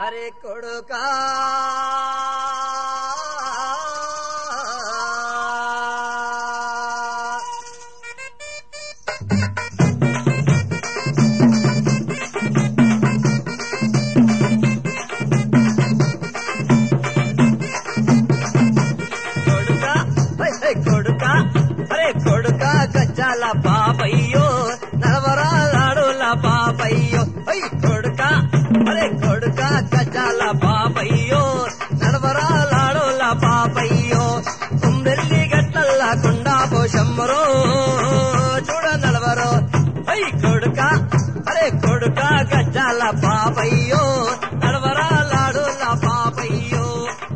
అరే కొడుకా కొడుకా హై, హై, కొడుకా అరే కొడుకా గజ్జాల బాబయ్యో నలవరాలాడుల బాబయ్యో హై కొడుకా అరే కొడుకా గజ్జాల బాబయ్యో నలవరాలాడుల బాబయ్యో కుంబెల్లి గట్టల్లా కొండా పోషమ్మరో చూడ నలవరో హై కొడుకా అరే కొడుకా గజ్జాల బాబయ్యో నలవరాలాడుల బాబయ్యో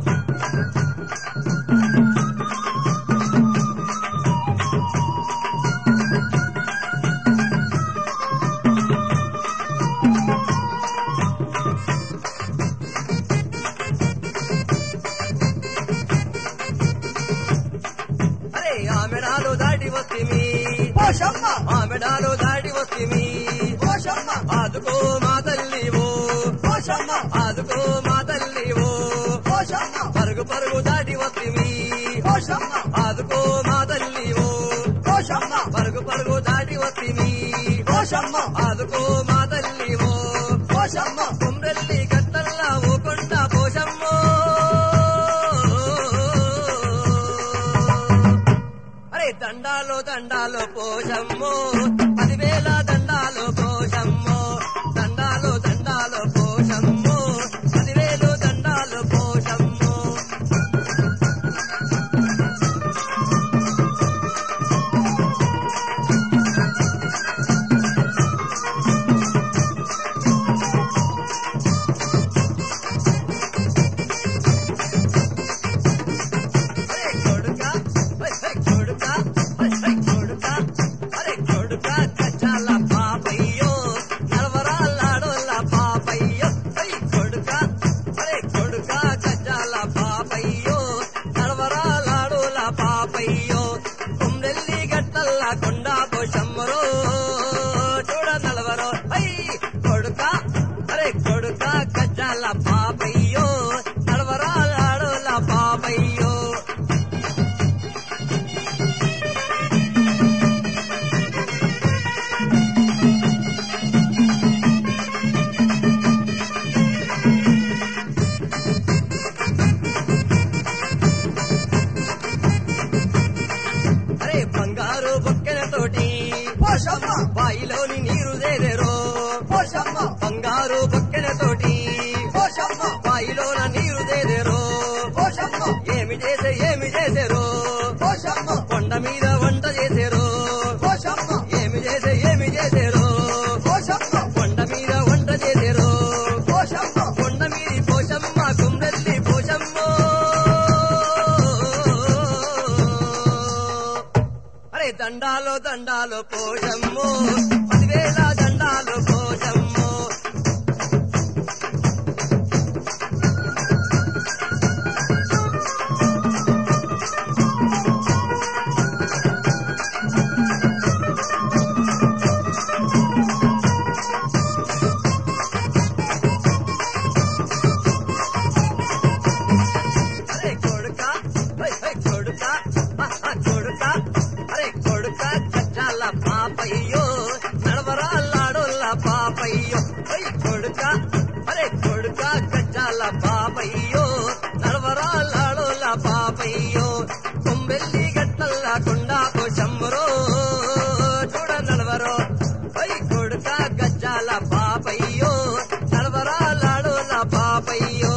అరే ఆమెడాలు దాటి వస్తిమి పోషమ్మ ఆమెడాలు దాటి వస్తిమి పోషమ్మ ఆదుకో మా తల్లివో పోషమ్మ ఆదుకో మా తల్లివో పోషమ్మ పరుగు పరుగు దాటి వస్తిమి పోషమ్మ ఆదుకో మా తల్లివో పోషమ్మ పరుగు పరుగు దాటి వస్తిమి పోషమ్మ ఆదుకో మా తల్లివో పోషమ్మ కుమ్రెల్లి గట్టల్లా ఊకొండ పోషమ్మో అరే దండాలో దండాలో పోషమ్మో పదివేల దండాలో పోషమ్మో దండాలో దండాలో పోషమ్మో పదివేలు దండాలో పోషమ్మో అరే కొడుకా హై హై కొడుకా హై హై కొడుకా అరే కొడుకా గజాల పాపయ్యో నలవరాలాడోల పాపయ్యో హై కొడుకా అరే కొడుకా గజాల పాపయ్యో నలవరాలాడోల పాపయ్యో కుమ్రెల్లి గట్టల్ల కొండా పోషమ్మరో చూడ నలవరో హై కొడుకా అరే కొడుకా గజాల పాపయ్యో నలవరాలాడోల పాపయ్యో అరే బంగారు బొక్కెలతోటి పోషమ్మ బాయిలోని నీరు దేదెరో పోషమ్మ బంగారు బొక్కెలతోటి పోషమ్మ బాయిలోన నీరు దేదెరో పోషమ్మ ఏమి చేసే ఏమి చేసేరో పోషమ్మ కొండ మీద వంట చేసేరో పోషమ్మ ఏమి చేసే ఏమి చేసేరో పోషమ్మ కొండ మీద వంట చేసేరో పోషమ్మ కొండ మీది పోషమ్మ గుండెల్లి పోషమ్మో అరే దండాలో దండాలో పోషమ్మో పదివేల దండాలో పోషమ్మో అరే కొడుకా హై హై కొడుకా ఆహా కొడుకా అరే కొడుకా గజ్జాల పాపయ్యో నడవరాలాడోళ్ళ పాపయ్యో హై కొడుకా అరే కొడుకా గజ్జాల పాపయ్యో నడవరాలాడోళ్ళ పాపయ్యో కొంబెల్లి గట్టల్లా కొండా పోషమ్మరో చూడ నడవరో హై కొడుకా గజ్జాల పాపయ్యో నడవరాలాడోళ్ళ పాపయ్యో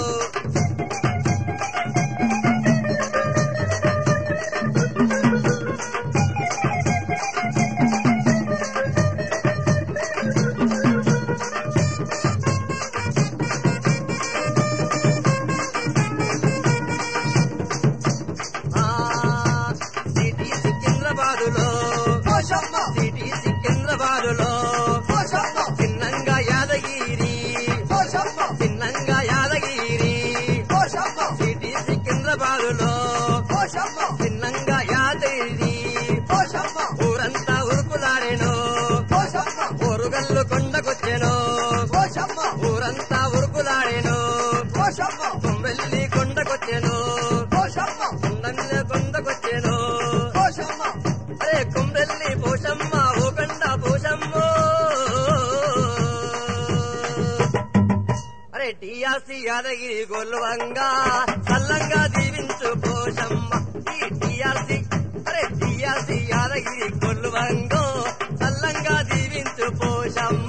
ఆ సిటీ సికింద్రాబాదులో పోషమ్మ సిటీ సికింద్రాబాదులో పోషమ్మ చిన్నంగా యాదగిరి పోషమ్మ చిన్నంగా యాదగిరి పోషమ్మ సిటీ సికింద్రాబాదులో పోషమ్మ చిన్నంగా యాదగిరి పోషమ్మ. ఊరంతా ఉరుకులాడెను పోషమ్మ ఊరుగల్లు కొండకొచ్చెను పోషమ్మ ఊరంతా ఉరుకులాడెను టిఆర్సి యాదగిరి గొల్లువంగా సల్లంగా దీవించు పోషమ్మ ఈ టిఆర్సి అరే టిఆర్సి యాదగిరి గొల్లువంగో సల్లంగా దీవించు పోషమ్మ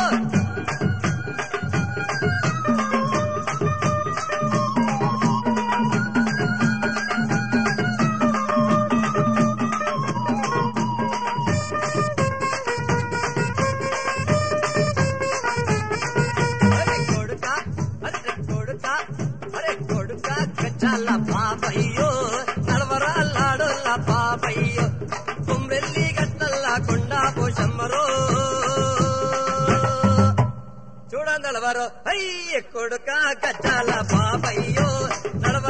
అరే కొడుక అరే కొడుక అరే కొడుక గచ్చాల పాపయ్యో నడవరాళ్ళాడోళ్ళ పాపయ్యో కుమ్రెల్లి గట్టల్లా కొండా పోషమ్మరో చూడందలవరో అయ్య కొడుక గచ్చాల పాపయ్యో నడవ